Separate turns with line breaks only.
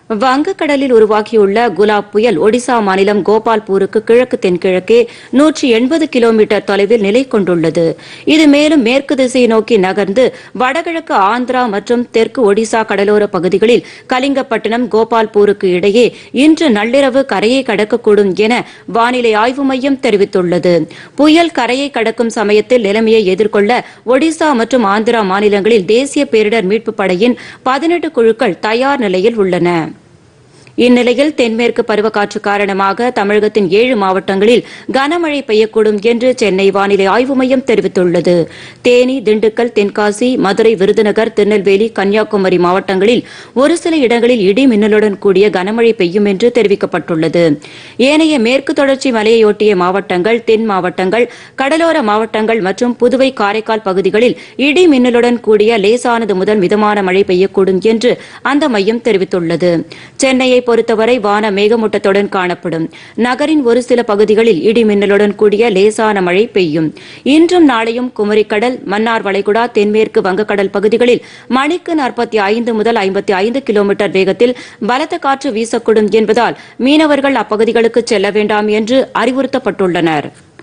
வங்கக்கடலில் உருவாகியுள்ள குலாப் புயல் ஒடிசா மாநிலம் கோபால்பூருக்கு கிழக்கு தென்கிழக்கே நூற்றி எண்பது கிலோமீட்டர் தொலைவில் நிலை கொண்டுள்ளது இது மேலும் மேற்கு திசையை நோக்கி நகர்ந்து வடகிழக்கு ஆந்திரா மற்றும் தெற்கு ஒடிசா கடலோர பகுதிகளில் கலிங்கப்பட்டினம் கோபால்பூருக்கு இடையே இன்று நள்ளிரவு கரையை கடக்கக்கூடும் என வானிலை ஆய்வு மையம் தெரிவித்துள்ளது புயல் கரையை கடக்கும் சமயத்தில் நிலைமையை எதிர்கொள்ள ஒடிசா மற்றும் ஆந்திரா மாநிலங்களில் தேசிய பேரிடர் மீட்புப் படையின் பதினெட்டு குழுக்கள் தயார் நிலையில் உள்ளன இந்நிலையில் தென்மேற்கு பருவக்காற்று காரணமாக தமிழகத்தின் ஏழு மாவட்டங்களில் கனமழை பெய்யக்கூடும் என்று சென்னை வானிலை ஆய்வு மையம் தெரிவித்துள்ளது தேனி திண்டுக்கல் தென்காசி மதுரை விருதுநகர் திருநெல்வேலி கன்னியாகுமரி மாவட்டங்களில் ஒரு சில இடங்களில் இடி மின்னலுடன் கூடிய கனமழை பெய்யும் என்று தெரிவிக்கப்பட்டுள்ளது ஏனைய மேற்கு தொடர்ச்சி மலையையொட்டிய மாவட்டங்கள் தென் மாவட்டங்கள் கடலோர மாவட்டங்கள் மற்றும் புதுவை காரைக்கால் பகுதிகளில் இடி மின்னலுடன் கூடிய லேசானது முதல் மிதமான மழை பெய்யக்கூடும் என்று அந்த மையம் தெரிவித்துள்ளது சென்னையை பொறுத்தவரை வான மேகமூட்டத்துடன் காணப்படும் நகரின் ஒரு சில பகுதிகளில் இடி மின்னலுடன் கூடிய லேசான மழை பெய்யும் இன்றும் நாளையும் குமரிக்கடல் மன்னார் வளைகுடா தென்மேற்கு வங்கக்கடல் பகுதிகளில் மணிக்கு நாற்பத்தி ஐந்து முதல் ஐம்பத்தி ஐந்து கிலோமீட்டர் வேகத்தில் பலத்த காற்று வீசக்கூடும் என்பதால் மீனவர்கள் அப்பகுதிகளுக்கு செல்ல வேண்டாம் என்று அறிவுறுத்தப்பட்டுள்ளனர்